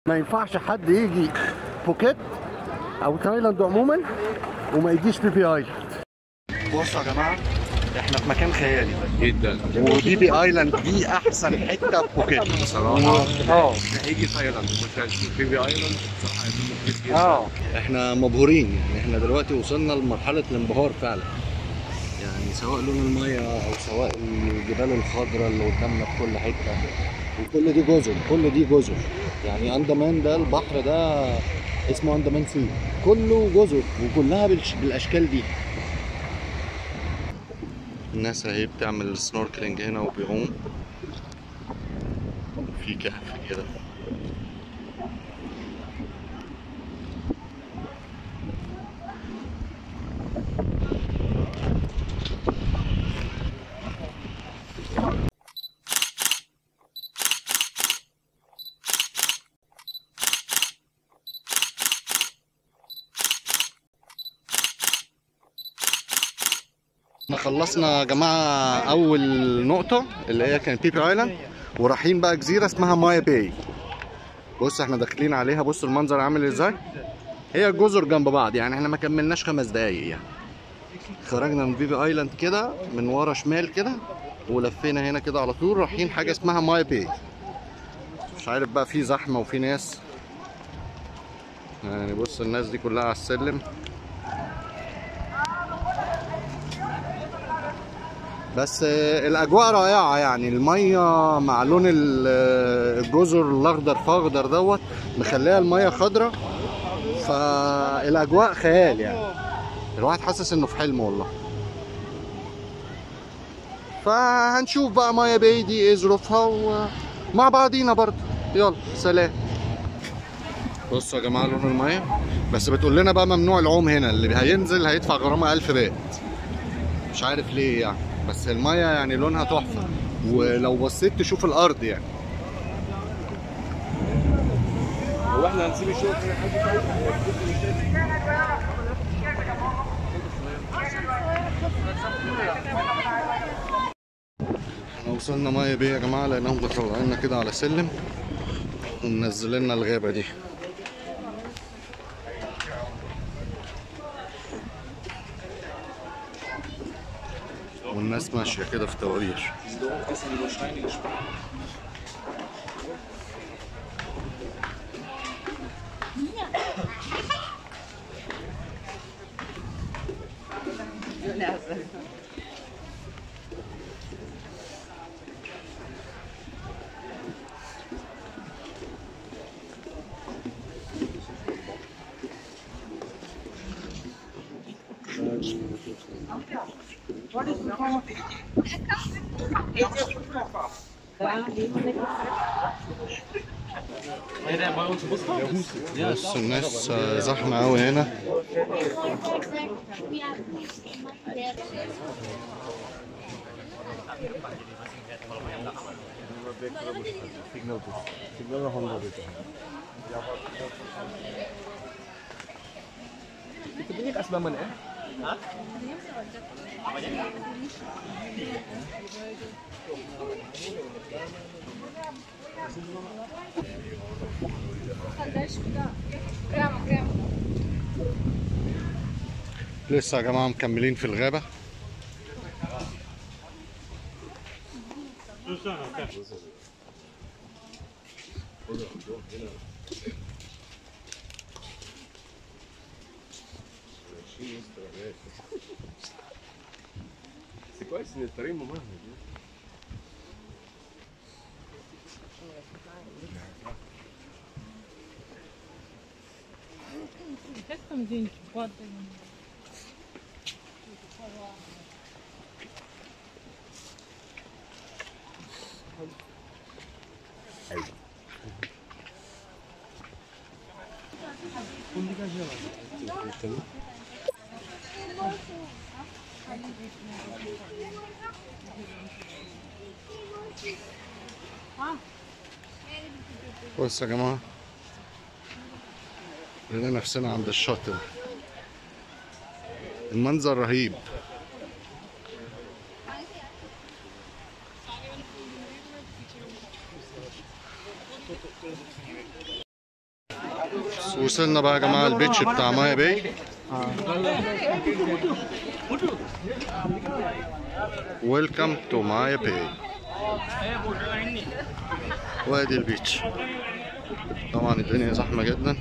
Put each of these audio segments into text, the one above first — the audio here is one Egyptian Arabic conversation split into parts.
ما ينفعش حد يجي بوكيت او تايلاند عموما وما يجيش بي بي اي بصوا يا جماعه احنا في مكان خيالي جدا وبي بي ايلاند دي احسن حته في بوكيت بصراحه اه هيجي تايلاند مش هيشوف بيبي ايلاند بصراحه هيكون مفيد جدا اه احنا مبهورين يعني احنا دلوقتي وصلنا لمرحله الانبهار فعلا يعني سواء لون الميه او سواء الجبال الخضراء اللي قدامنا في كل حته وكل دي جزر كل دي جزر يعني اندمان ده البحر ده اسمه اندمان سي كله جزر وكلها بالش- بالاشكال دي الناس اهي بتعمل سنوركلينج هنا وبيعوم في كهف كده احنا خلصنا يا جماعه اول نقطه اللي هي كانت بيبي ايلاند ورايحين بقى جزيره اسمها مايا باي بص احنا داخلين عليها بص المنظر عامل ازاي هي جزر جنب بعض يعني احنا ما كملناش خمس دقايق يعني خرجنا من بيبي ايلاند كده من ورا شمال كده ولفينا هنا كده على طول رايحين حاجه اسمها مايا باي مش عارف بقى في زحمه وفي ناس يعني بص الناس دي كلها على السلم بس آه، الاجواء رائعه يعني الميه مع لون ال- آه، الجزر الاخضر فاخضر دوت مخليها الميه خضراء فالاجواء خيال يعني الواحد حاسس انه في حلم والله فهنشوف بقى مايا باي دي ايه ظروفها ومع بعضينا برضه يلا سلام بصوا يا جماعه لون الميه بس بتقول لنا بقى ممنوع العوم هنا اللي هينزل هيدفع غرامه 1000 بات مش عارف ليه يعني بس الميه يعني لونها تحفه ولو بصيت تشوف الارض يعني هو احنا هنسيب الشغل احنا وصلنا ميه بيه يا جماعه لانهم بيطلعوا كده على سلم ومنزلين لنا الغابه دي والناس ماشيه كده في تواريخ بص الناس زحمه قوي هنا Itu punya kat sebelah mana eh? لسه يا جماعه مكملين في الغابه بس كويس ان الطريق ممهد Как там деньги падают? بص يا جماعه لقينا نفسنا عند الشاطئ المنظر رهيب وصلنا بقى يا جماعه البيتش بتاع مايا باي ويلكم تو مايا باي وادي البيتش طبعا الدنيا زحمه جدا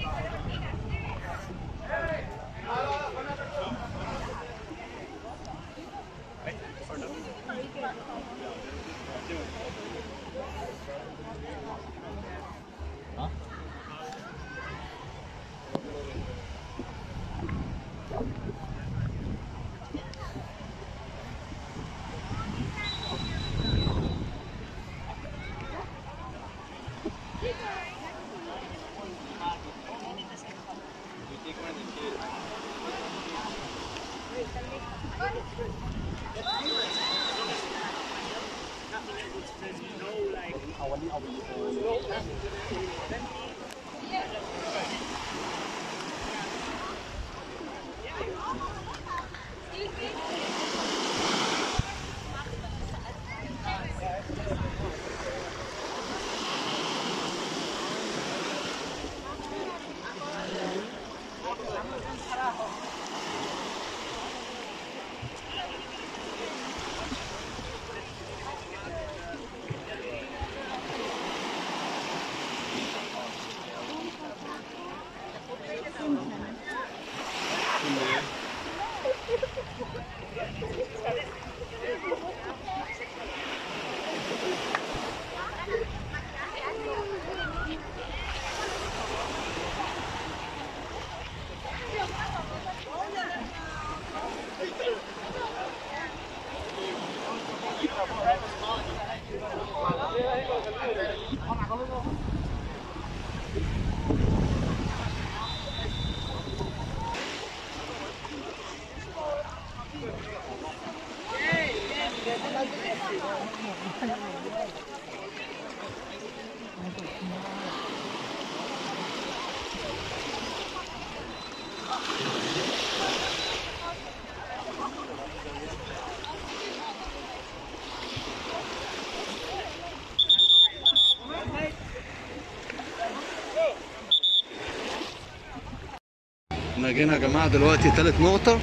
احنا جينا يا جماعه دلوقتي تالت نقطه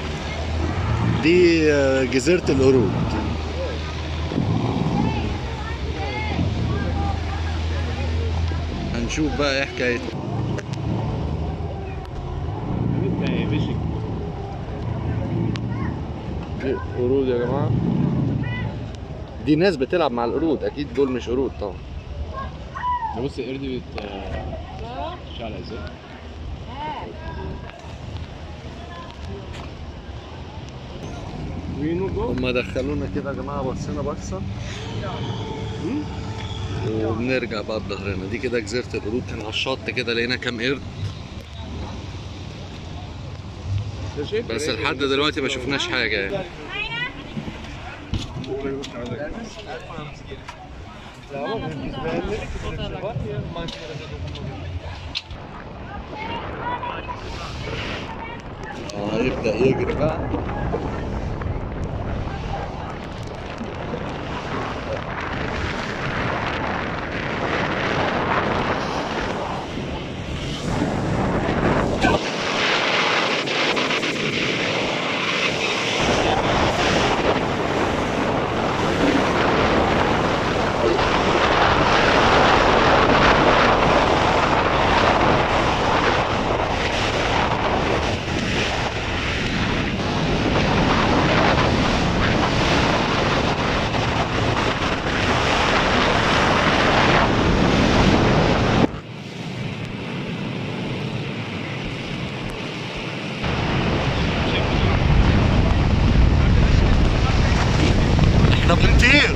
دي آه، جزيره القرود هنشوف بقى ايه حكايتها دي قرود يا جماعه دي ناس بتلعب مع القرود اكيد دول مش قرود طبعا بص القرد بت شعلة ازاي هما دخلونا كده يا جماعه بصينا بصه وبنرجع بقى بظهرنا دي كده جزيره القرود كان على الشط كده لقينا كام قرد بس لحد دلوقتي ما شفناش حاجه يعني اه يبدا يجري بقى احنا بنطير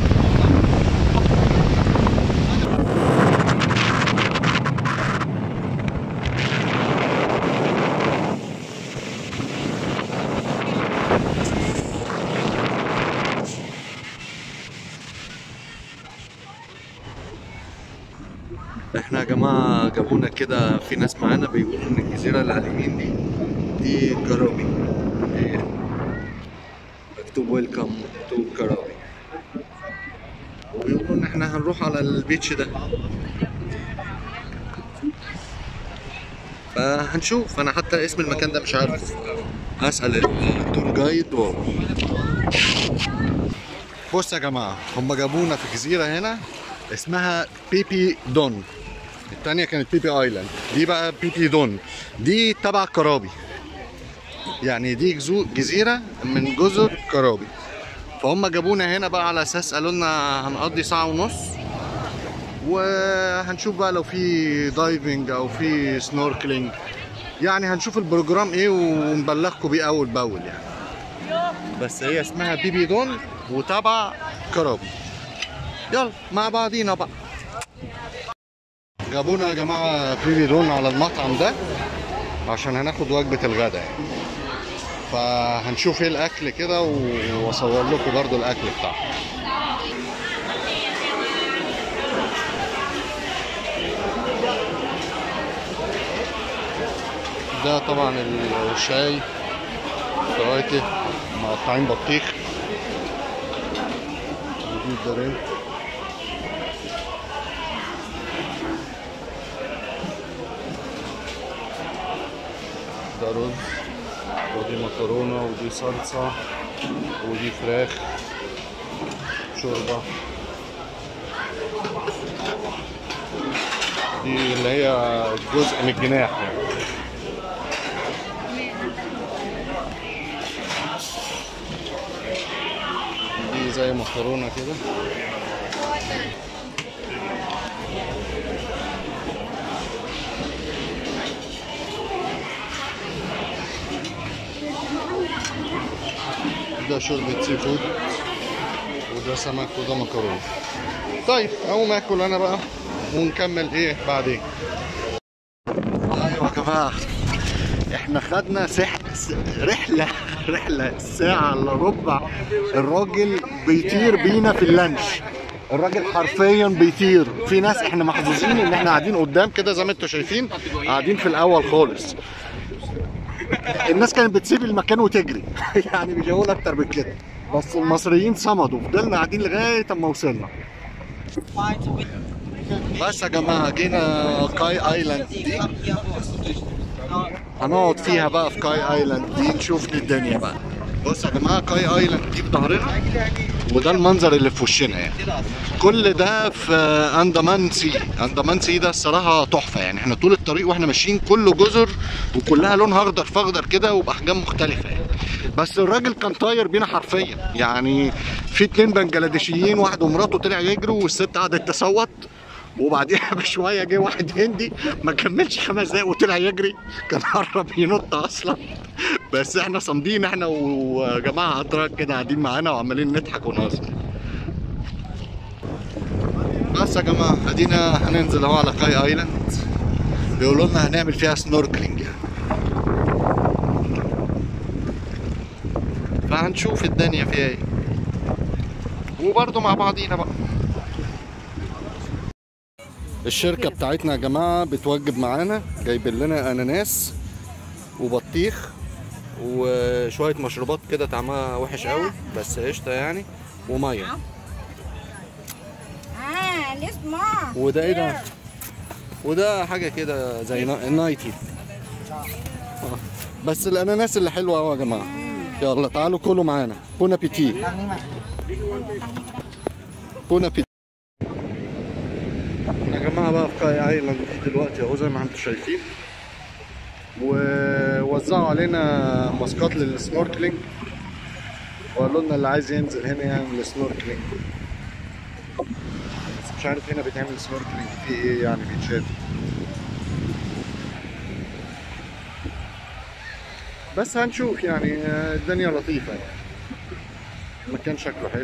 احنا يا جماعة جابونا كده في ناس معانا بيقولوا ان الجزيرة اللي على اليمين دي دي كرامي دي مكتوب ويلكم تو كرامي وبيقولوا ان احنا هنروح على البيتش ده فهنشوف انا حتى اسم المكان ده مش عارف هسأل التور جايد و... بص يا جماعة هم جابونا في جزيرة هنا اسمها بيبي دون التانية كانت بيبي ايلاند دي بقى بيبي دون دي تبع كرابي يعني دي جزو- جزيرة من جزر كرابي فهم جابونا هنا بقى على اساس قالوا لنا هنقضي ساعة ونص وهنشوف بقى لو في دايفنج او في سنوركلينج يعني هنشوف البروجرام ايه ونبلغكم بيه اول باول يعني بس هي اسمها بيبي دون وتبع كرابي يلا مع بعضينا بقى جابونا يا جماعه بيبي دون على المطعم ده عشان هناخد وجبه الغداء يعني فهنشوف ايه الاكل كده واصور لكم برضو الاكل بتاعهم ده طبعا الشاي فواكه مقطعين بطيخ ودي الدرين ده رز ودي مكرونة ودي صلصة ودي فراخ شوربة دي اللي هي جزء من الجناح يعني دي زي مكرونة كده ده شوربة سي فود وده سمك وده مكرونة طيب اقوم اكل انا بقى ونكمل ايه بعدين ايوه يا جماعة احنا خدنا سح... س- رحلة رحلة ساعة الا ربع الراجل بيطير بينا في اللانش الراجل حرفيا بيطير في ناس احنا محظوظين ان احنا قاعدين قدام كده زي ما انتم شايفين قاعدين في الاول خالص الناس كانت بتسيب المكان وتجري يعني مش هقول اكتر من كده بس المصريين صمدوا فضلنا قاعدين لغايه اما وصلنا بس يا جماعه جينا كاي ايلاند دي هنقعد فيها بقى في كاي ايلاند دي نشوف الدنيا بقى بص يا جماعه كاي ايلاند دي في ظهرنا وده المنظر اللي في وشنا يعني كل ده في اندمان سي اندمان سي ده الصراحه تحفه يعني احنا طول الطريق واحنا ماشيين كله جزر وكلها لونها اخضر فاخضر كده وباحجام مختلفه يعني بس الراجل كان طاير بينا حرفيا يعني في اتنين بنجلاديشيين واحد ومراته طلع يجروا والست قعدت تصوت وبعديها بشويه جه واحد هندي ما كملش خمس دقايق وطلع يجري كان قرب ينط اصلا بس احنا صامدين احنا وجماعه اتراك كده قاعدين معانا وعمالين نضحك ونهزر بس يا جماعه ادينا هننزل اهو على كاي ايلاند بيقولوا لنا هنعمل فيها سنوركلينج يعني فهنشوف الدنيا فيها ايه وبرضه مع بعضينا بقى الشركة بتاعتنا يا جماعة بتوجب معانا جايبين لنا اناناس وبطيخ وشوية مشروبات كده طعمها وحش قوي بس قشطة يعني ومية Ah, list more. وده ايه ده؟ وده حاجة كده زي نا- نايتي آه. بس الاناناس اللي حلوة قوي يا جماعة يلا تعالوا كلوا معانا بون ابيتي بون ابيتي يا جماعة بقى في كاي ايلاند دلوقتي اهو زي ما انتم شايفين ووزعوا علينا ماسكات للسنوركلينج وقالوا لنا اللي عايز ينزل هنا يعمل سنوركلينج بس مش عارف هنا بيتعمل سنوركلينج في ايه يعني بيتشاف بس هنشوف يعني آه، الدنيا لطيفة يعني المكان شكله حلو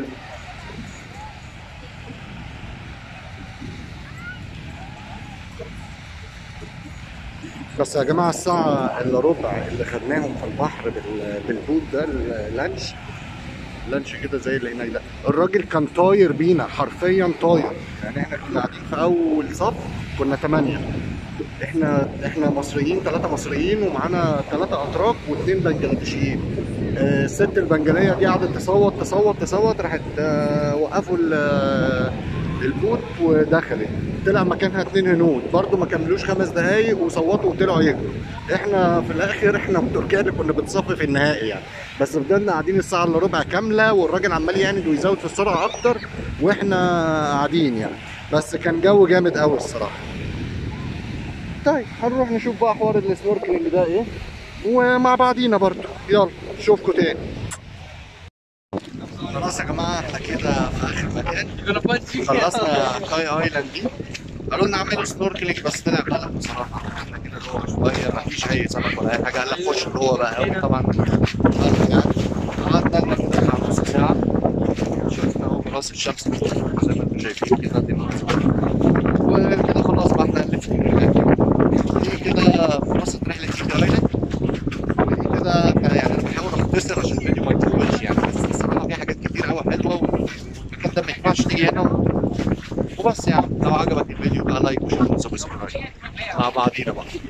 بس يا جماعة الساعة الا ربع اللي خدناهم في البحر بال- بالبوت ده اللانش لانش كده زي اللي هناك ده الراجل كان طاير بينا حرفيا طاير يعني احنا كنا قاعدين في اول صف كنا ثمانية احنا احنا مصريين ثلاثة مصريين ومعانا ثلاثة اتراك واثنين بنجلاديشيين آه، الست البنجالية دي قعدت تصوت تصوت تصوت راحت آه، وقفوا ال- آه، البوت ودخلت طلع مكانها اتنين هنود برضو ما كملوش خمس دقايق وصوتوا وطلعوا يجروا احنا في الاخر احنا وتركيا اللي كنا بنصفي في النهائي يعني بس فضلنا قاعدين الساعه الا ربع كامله والراجل عمال يعند ويزود في السرعه اكتر واحنا قاعدين يعني بس كان جو جامد قوي الصراحه طيب هنروح نشوف بقى حوار السنوركلينج ده ايه ومع بعضينا برضو يلا نشوفكم تاني خلاص يا جماعه احنا كده في اخر مكان خلصنا كاي ايلاند دي قالوا لنا اعمل سنوركلينج بس طلع غلط بصراحه احنا كده جوه شويه ما فيش اي سمك ولا اي حاجه قال لك خش جوه بقى قوي طبعا غلط يعني قعدنا لنا كده بتاع نص ساعه شفنا اهو راس الشمس من فوق زي ما انتم شايفين كده دي المنظر وكده خلاص بقى احنا هنلف هناك دي كده خلصت رحله كاي ايلاند ودي كده يعني انا بحاول اختصر عشان الفيديو ما يطولش يعني بس الصراحه في حاجات كتير قوي حلوه والمكان ده ما ينفعش تيجي هنا وبس يعني لو عجبك الفيديو بقى لايك وشير وسبسكرايب مع بعضينا بقى